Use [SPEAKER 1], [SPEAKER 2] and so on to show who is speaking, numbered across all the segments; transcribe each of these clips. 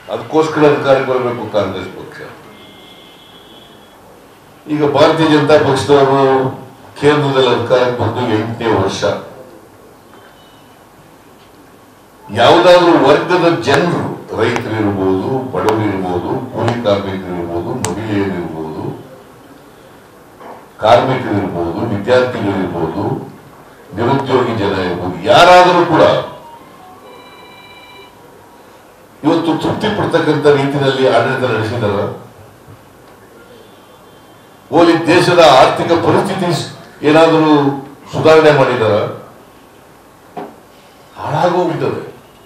[SPEAKER 1] ಅದಕ್ಕೋಸ್ಕರ ಅಧಿಕಾರಕ್ಕೆ ಬರಬೇಕು ಕಾಂಗ್ರೆಸ್ ಪಕ್ಷ ಈಗ ಭಾರತೀಯ ಜನತಾ ಪಕ್ಷದವರು ಕೇಂದ್ರದಲ್ಲಿ ಅಧಿಕಾರಕ್ಕೆ ಬಂದು ಎಂಟನೇ ವರ್ಷ ಯಾವುದಾದ್ರೂ ವರ್ಗದ ಜನರು ರೈತರಿರ್ಬೋದು ಬಡವರಿರ್ಬೋದು ಕೂಲಿ ಕಾರ್ಮಿಕರಿರ್ಬೋದು ಮಹಿಳೆಯರಿರ್ಬೋದು ಕಾರ್ಮಿಕರಿರ್ಬೋದು ವಿದ್ಯಾರ್ಥಿಗಳಿರ್ಬೋದು ನಿರುದ್ಯೋಗಿ ಜನ ಇರ್ಬೋದು ಯಾರಾದರೂ ಕೂಡ ಇವತ್ತು ತೃಪ್ತಿ ಪಡ್ತಕ್ಕಂಥ ರೀತಿಯಲ್ಲಿ ಆಡಳಿತ ನಡೆಸಿದಾರ ಓಲಿ ದೇಶದ ಆರ್ಥಿಕ ಪರಿಸ್ಥಿತಿ ಏನಾದರೂ ಸುಧಾರಣೆ ಮಾಡಿದಾರ ಹಾಳಾಗೋಗಿದ್ದಾರೆ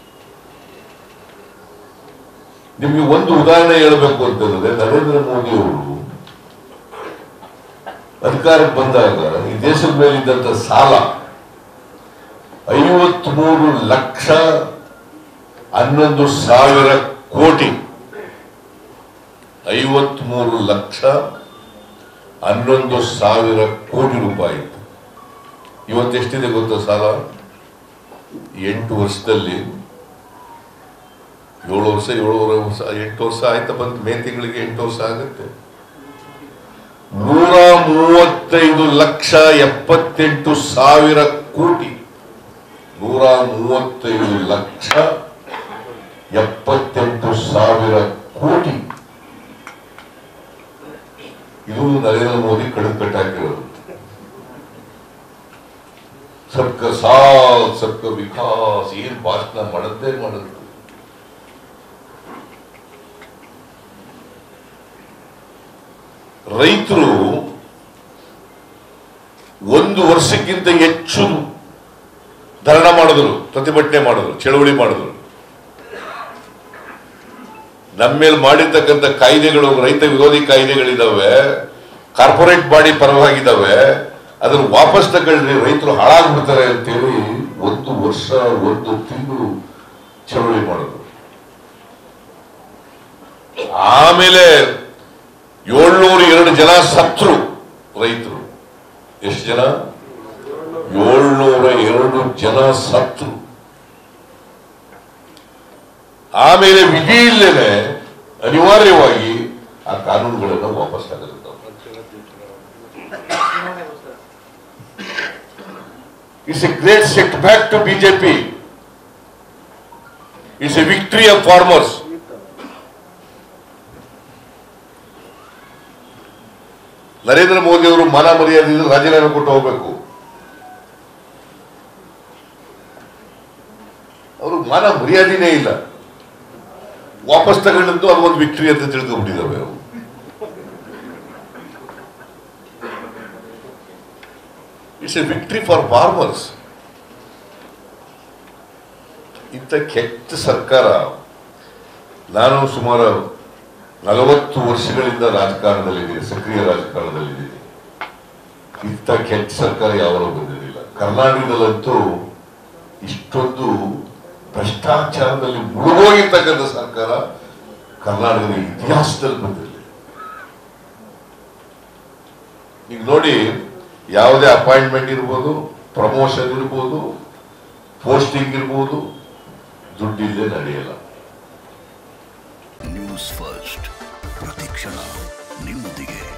[SPEAKER 1] ನಿಮಗೆ ಒಂದು ಉದಾಹರಣೆ ಹೇಳಬೇಕು ಅಂತಂದ್ರೆ ನರೇಂದ್ರ ಮೋದಿ ಅವರು ಅಧಿಕಾರಕ್ಕೆ ಬಂದಾಗ ಈ ದೇಶದ ಮೇಲಿದ್ದಂತ ಸಾಲ ಐವತ್ಮೂರು ಲಕ್ಷ ಹನ್ನೊಂದು ಸಾವಿರ ಕೋಟಿ ಐವತ್ಮೂರು ಲಕ್ಷ ಹನ್ನೊಂದು ಸಾವಿರ ಕೋಟಿ ರೂಪಾಯಿ ಇತ್ತು ಇವತ್ತೆಷ್ಟಿದೆ ಗೊತ್ತಾ ಸಾಲ ಎಂಟು ವರ್ಷದಲ್ಲಿ ಏಳು ವರ್ಷ ಏಳುವರೆ ವರ್ಷ ಎಂಟು ವರ್ಷ ಆಯ್ತಾ ಬಂತು ಮೇ ತಿಂಗಳಿಗೆ ಎಂಟು ವರ್ಷ ಆಗುತ್ತೆ ನೂರ ಮೂವತ್ತೈದು ಲಕ್ಷ ಎಪ್ಪತ್ತೆಂಟು ಸಾವಿರ ಕೋಟಿ ನೂರ ಮೂವತ್ತೈದು ಲಕ್ಷ ಎಪ್ಪತ್ತೆಂಟು ಸಾವಿರ ಕೋಟಿ ಇದು ನರೇಂದ್ರ ಮೋದಿ ಕಡಿದು ಕಟ್ಟಾಕಿರೋದು ಸಬ್ಕ ಸಾಥ್ ಸಬ್ಕ ವಿಕಾಸ್ ಏನ್ ಭಾಷಣ ಮಾಡದ್ದೇ ಮಾಡದ್ದು ರೈತರು ಒಂದು ವರ್ಷಕ್ಕಿಂತ ಹೆಚ್ಚು ಧರಣ ಮಾಡಿದ್ರು ಪ್ರತಿಭಟನೆ ಮಾಡಿದ್ರು ಚಳವಳಿ ಮಾಡಿದ್ರು ನಮ್ಮ ಮೇಲೆ ಮಾಡಿರ್ತಕ್ಕಂಥ ಕಾಯ್ದೆಗಳು ರೈತ ವಿರೋಧಿ ಕಾಯ್ದೆಗಳಿದಾವೆ ಕಾರ್ಪೊರೇಟ್ ಬಾಡಿ ಪರವಾಗಿದ್ದಾವೆ ಅದನ್ನು ವಾಪಸ್ ತಗೊಳ್ಳಿ ರೈತರು ಹಾಳಾಗ್ಬಿಡ್ತಾರೆ ಅಂತೇಳಿ ಒಂದು ವರ್ಷ ಒಂದು ತಿಂಗಳು ಚಳವಳಿ ಮಾಡಿದ್ರು ಆಮೇಲೆ ಏಳ್ನೂರ ಎರಡು ಜನ ಸತ್ರು ರೈತರು ಎಷ್ಟು ಜನ ಏಳ್ನೂರ ಎರಡು ಜನ ಸತ್ರು ಆಮೇಲೆ ವಿಧಿ ಇಲ್ಲದೆ ಅನಿವಾರ್ಯವಾಗಿ ಆ ಕಾನೂನುಗಳನ್ನು ವಾಪಸ್ ತಗೊಂಡು it's a great set back to BJP it's a victory of farmers Narendra Modi ಅವರು ಮಾನ ಮರ್ಯಾದೆಯಿಂದ ರಾಜೀನಾಮೆ ಕೊಟ್ಟು ಹೋಗಬೇಕು ಅವರು ಮಾನ ಮರ್ಯಾದೆನೇ ಇಲ್ಲ ವಾಪಸ್ ತಗೊಂಡದ್ದು ಅದು ಒಂದು ವಿಕ್ಟರಿ ಅಂತ ತಿಳ್ಕೊಂಡ್ಬಿಟ್ಟಿದ್ದಾವೆ ಅವರು it's a victory for farmers ಇಂಥ ಕೆಟ್ಟ ಸರ್ಕಾರ ನಾನು ಸುಮಾರು ನಲವತ್ತು ವರ್ಷಗಳಿಂದ ರಾಜಕಾರಣದಲ್ಲಿದ್ದೀನಿ ಸಕ್ರಿಯ ರಾಜಕಾರಣದಲ್ಲಿದ್ದೀನಿ ಇಂಥ ಕೆಟ್ಟ ಸರ್ಕಾರ ಯಾವಾಗಲೂ ಬಂದಿರಲಿಲ್ಲ ಕರ್ನಾಟಕದಲ್ಲಂತೂ ಇಷ್ಟೊಂದು ಭ್ರಷ್ಟಾಚಾರದಲ್ಲಿ ಮುಳುಗೋಗಿರ್ತಕ್ಕಂಥ ಸರ್ಕಾರ ಕರ್ನಾಟಕದ ಇತಿಹಾಸದಲ್ಲಿ ಬಂದಿರಲಿಲ್ಲ ಈಗ ನೋಡಿ ಯಾವುದೇ ಅಪಾಯಿಂಟ್ಮೆಂಟ್ ಇರ್ಬೋದು ಪ್ರಮೋಷನ್ ಇರ್ಬೋದು ಪೋಸ್ಟಿಂಗ್ ಇರ್ಬೋದು ದುಡ್ಡಿಲ್ಲದೆ ನಡೆಯಲ್ಲ
[SPEAKER 2] ನ್ಯೂಸ್ ಫಸ್ಟ್ ಪ್ರತಿಕ್ಷಣ ನಿಮ್ಮೊಂದಿಗೆ